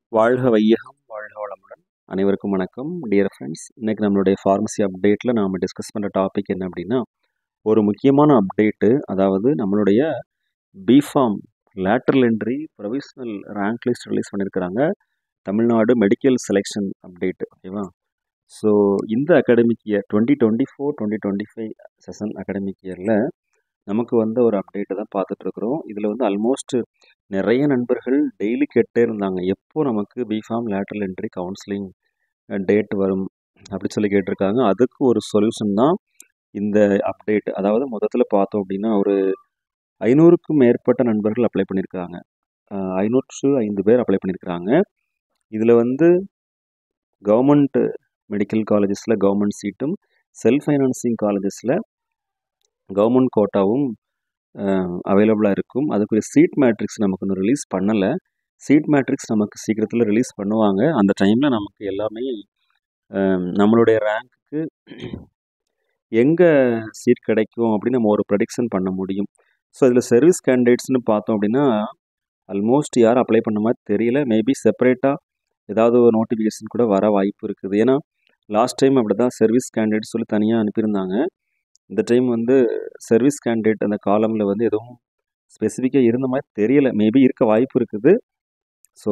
வாழ்க வையகம் வாழ்க வளமுடன் அனைவருக்கும் வணக்கம் டியர் ஃப்ரெண்ட்ஸ் இன்றைக்கி நம்மளுடைய ஃபார்மசி அப்டேட்டில் நாம் டிஸ்கஸ் பண்ணுற டாபிக் என்ன அப்படின்னா ஒரு முக்கியமான அப்டேட்டு அதாவது நம்மளுடைய BPharm lateral entry provisional rank list release பண்ணியிருக்கிறாங்க தமிழ்நாடு மெடிக்கல் செலெக்ஷன் அப்டேட் ஓகேவா ஸோ இந்த academic year twenty twenty four twenty twenty five session academic இயரில் நமக்கு வந்த ஒரு அப்டேட்டை தான் பார்த்துட்ருக்குறோம் இதில் வந்து ஆல்மோஸ்ட் நிறைய நண்பர்கள் டெய்லி கேட்டே இருந்தாங்க எப்போ நமக்கு BPharm lateral entry counselling date வரும் அப்படி சொல்லி கேட்டிருக்காங்க அதுக்கு ஒரு சொல்யூஷன் தான் இந்த அப்டேட் அதாவது மொத்தத்தில் பார்த்தோம் அப்படின்னா ஒரு ஐநூறுக்கும் மேற்பட்ட நண்பர்கள் அப்ளை பண்ணியிருக்காங்க ஐநூற்று ஐந்து பேர் அப்ளை பண்ணியிருக்கிறாங்க இதில் வந்து கவர்மெண்ட் மெடிக்கல் காலேஜஸில் கவர்மெண்ட் சீட்டும் செல்ஃப் ஃபைனான்சிங் காலேஜஸில் கவர்மெண்ட் கோட்டாவும் அவைலபிளாக இருக்கும் அதுக்குரிய சீட் மேட்ரிக்ஸ் நமக்கு இன்னும் ரிலீஸ் பண்ணலை சீட் மேட்ரிக்ஸ் நமக்கு சீக்கிரத்தில் ரிலீஸ் பண்ணுவாங்க அந்த டைமில் நமக்கு எல்லாமே நம்மளுடைய ரேங்க்குக்கு எங்கே சீட் கிடைக்கும் அப்படின்னு நம்ம ஒரு ப்ரடிக்ஷன் பண்ண முடியும் ஸோ இதில் சர்வீஸ் கேண்டிடேட்ஸ்னு பார்த்தோம் அப்படின்னா ஆல்மோஸ்ட் யாரும் அப்ளை பண்ண மாதிரி தெரியல மேபி செப்பரேட்டாக ஏதாவது ஒரு நோட்டிஃபிகேஷன் கூட வர வாய்ப்பு இருக்குது ஏன்னா லாஸ்ட் டைம் அப்படி தான் சர்வீஸ் கேண்டிடேட் சொல்லி தனியாக அனுப்பியிருந்தாங்க இந்த டைம் வந்து சர்வீஸ் கேண்டிடேட் அந்த காலமில் வந்து எதுவும் ஸ்பெசிஃபிக்காக இருந்த மாதிரி தெரியல மேபி இருக்க வாய்ப்பு இருக்குது ஸோ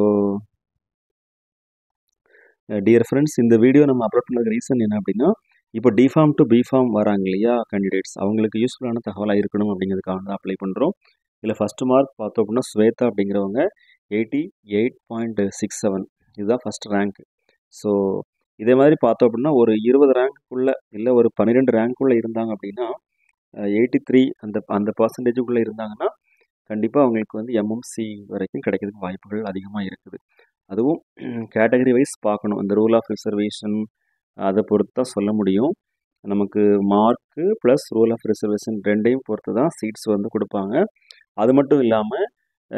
டியர் ஃப்ரெண்ட்ஸ் இந்த வீடியோ நம்ம அப்லோட் பண்ணது ரீசன் என்ன அப்படின்னா இப்போ டிஃபார்ம் டு பிஃபார்ம் வராங்க இல்லையா கேண்டிடேட்ஸ் அவங்களுக்கு யூஸ்ஃபுல்லான தகவலாக இருக்கணும் அப்படிங்கிறதுக்காக தான் அப்ளை பண்ணுறோம் இதில் ஃபஸ்ட்டு மார்க் பார்த்தோம் அப்படின்னா ஸ்வேதா அப்படிங்கிறவங்க eighty eight point six seven இதுதான் ஃபஸ்ட் ரேங்க் ஸோ இதே மாதிரி பார்த்தோம் அப்படின்னா ஒரு இருபது ரேங்க்குள்ளே இல்லை ஒரு பன்னிரெண்டு ரேங்க்குள்ளே இருந்தாங்க அப்படின்னா எயிட்டி த்ரீ அந்த அந்த பர்சன்டேஜுக்குள்ளே இருந்தாங்கன்னா கண்டிப்பாக அவங்களுக்கு வந்து எம்எம்சி வரைக்கும் கிடைக்கிறதுக்கு வாய்ப்புகள் அதிகமாக இருக்குது அதுவும் கேட்டகரி வைஸ் பார்க்கணும் இந்த ரூல் ஆஃப் ரிசர்வேஷன் அதை பொறுத்து தான் சொல்ல முடியும் நமக்கு mark plus rule of reservation ரெண்டையும் பொறுத்து தான் சீட்ஸ் வந்து கொடுப்பாங்க அது மட்டும் இல்லாமல்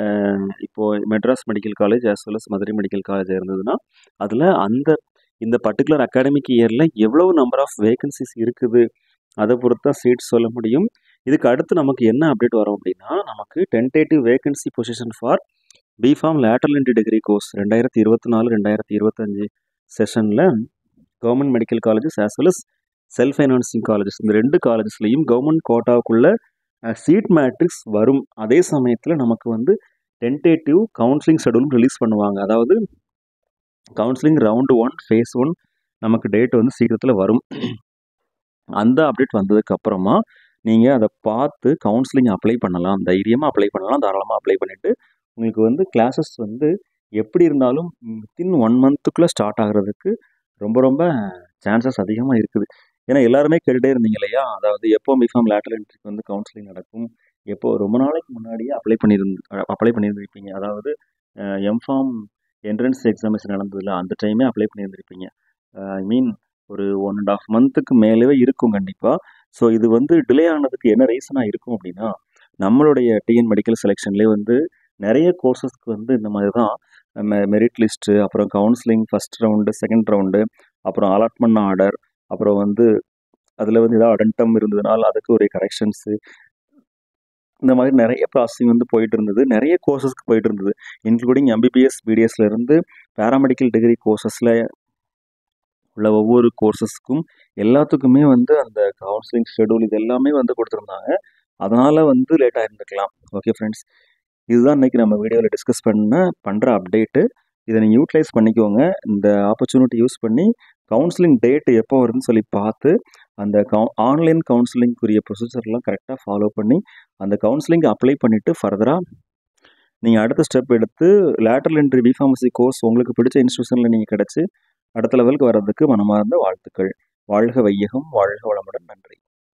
இப்போது Madras medical college as well as Madurai medical college இருந்ததுன்னா அதில் அந்த இந்த பர்டிகுலர் அகாடமிக் இயரில் எவ்வளவு நம்பர் ஆஃப் வேகன்சிஸ் இருக்குது அதை பொறுத்து தான் சீட்ஸ் சொல்ல முடியும் இதுக்கு அடுத்து நமக்கு என்ன அப்டேட் வரும் அப்படின்னா நமக்கு tentative vacancy position for BPharm lateral entry degree course ரெண்டாயிரத்தி இருபத்தி நாலு ரெண்டாயிரத்தி இருபத்தஞ்சி செஷனில் government medical colleges as well as self financing colleges இந்த ரெண்டு காலேஜஸ்லையும் கவர்மெண்ட் கோட்டாவுக்குள்ள சீட் மேட்ரிக்ஸ் வரும் அதே சமயத்தில் நமக்கு வந்து டென்டேட்டிவ் கவுன்சிலிங் ஷெடியூலும் ரிலீஸ் பண்ணுவாங்க அதாவது counselling round one phase one நமக்கு டேட் வந்து சீக்கிரத்தில் வரும் அந்த அப்டேட் வந்ததுக்கு அப்புறமா நீங்கள் அதை பார்த்து கவுன்சிலிங் அப்ளை பண்ணலாம் தைரியமாக அப்ளை பண்ணலாம் தாராளமாக அப்ளை பண்ணிவிட்டு உங்களுக்கு வந்து கிளாஸஸ் வந்து எப்படி இருந்தாலும் வித்தின் ஒன் மந்த்துக்குள்ளே ஸ்டார்ட் ஆகிறதுக்கு ரொம்ப ரொம்ப சான்சஸ் அதிகமாக இருக்குது ஏன்னா எல்லாருமே கேட்டுகிட்டே இருந்தீங்க இல்லையா அதாவது எப்போ பிஃபார்ம் லேட்டர் என்ட்ரிக்கு வந்து கவுன்சிலிங் நடக்கும் எப்போ ரொம்ப நாளைக்கு முன்னாடியே அப்ளை பண்ணியிருந்து அப்ளை பண்ணியிருந்திருப்பீங்க அதாவது எம்ஃபார்ம் என்ட்ரன்ஸ் எக்ஸாமினேஷன் நடந்ததில்ல அந்த டைமே அப்ளை பண்ணியிருந்திருப்பீங்க ஐ மீன் ஒரு ஒன் அண்ட் ஆஃப் மந்த்துக்கு மேலே இருக்கும் கண்டிப்பாக ஸோ இது வந்து டிலே ஆனதுக்கு என்ன ரீசனாக இருக்கும் அப்படின்னா நம்மளுடைய டிஎன் மெடிக்கல் செலெக்ஷன்லேயே வந்து நிறைய கோர்சஸ்க்கு வந்து இந்த மாதிரி தான் மெ மெரிட் லிஸ்ட்டு அப்புறம் counselling first round second round அப்புறம் அலாட்மெண்ட் ஆர்டர் அப்புறம் வந்து அதில் வந்து ஏதாவது அடன்டம் இருந்ததுனால அதுக்கு ஒரு கரெக்ஷன்ஸு இந்த மாதிரி நிறைய ப்ராசஸிங் வந்து போயிட்டு இருந்தது நிறைய கோர்சஸ்க்கு போயிட்டு இருந்தது இன்க்ளூடிங் எம்பிபிஎஸ் பிடிஎஸ்லேருந்து பேராமெடிக்கல் டிகிரி கோர்சஸில் உள்ள ஒவ்வொரு கோர்சஸ்க்கும் எல்லாத்துக்குமே வந்து அந்த கவுன்சிலிங் ஷெடியூல் இது எல்லாமே வந்து கொடுத்துருந்தாங்க அதனால் வந்து லேட்டாக இருந்துக்கலாம் ஓகே ஃப்ரெண்ட்ஸ் இதுதான் இன்றைக்கி நம்ம வீடியோவில் டிஸ்கஸ் பண்ண பண்ணுற அப்டேட்டு இதை நீங்கள் யூட்டிலைஸ் பண்ணிக்கோங்க இந்த ஆப்பர்ச்சுனிட்டி யூஸ் பண்ணி கவுன்சிலிங் டேட் எப்போ வருதுன்னு சொல்லி பார்த்து அந்த கவு ஆன்லைன் கவுன்சிலிங்குரிய ப்ரொசீஜர்லாம் கரெக்டாக ஃபாலோ பண்ணி அந்த கவுன்சிலிங் அப்ளை பண்ணிவிட்டு ஃபர்தராக நீங்கள் அடுத்த ஸ்டெப் எடுத்து லேட்டரல் என்ட்ரி பிஃபார்மசி கோர்ஸ் உங்களுக்கு பிடிச்ச இன்ஸ்டியூஷனில் நீங்கள் கிடச்சி அடுத்த லெவலுக்கு வர்றதுக்கு மனமார்ந்த வாழ்த்துக்கள் வாழ்க வையகம் வாழ்க வளமுடன் நன்றி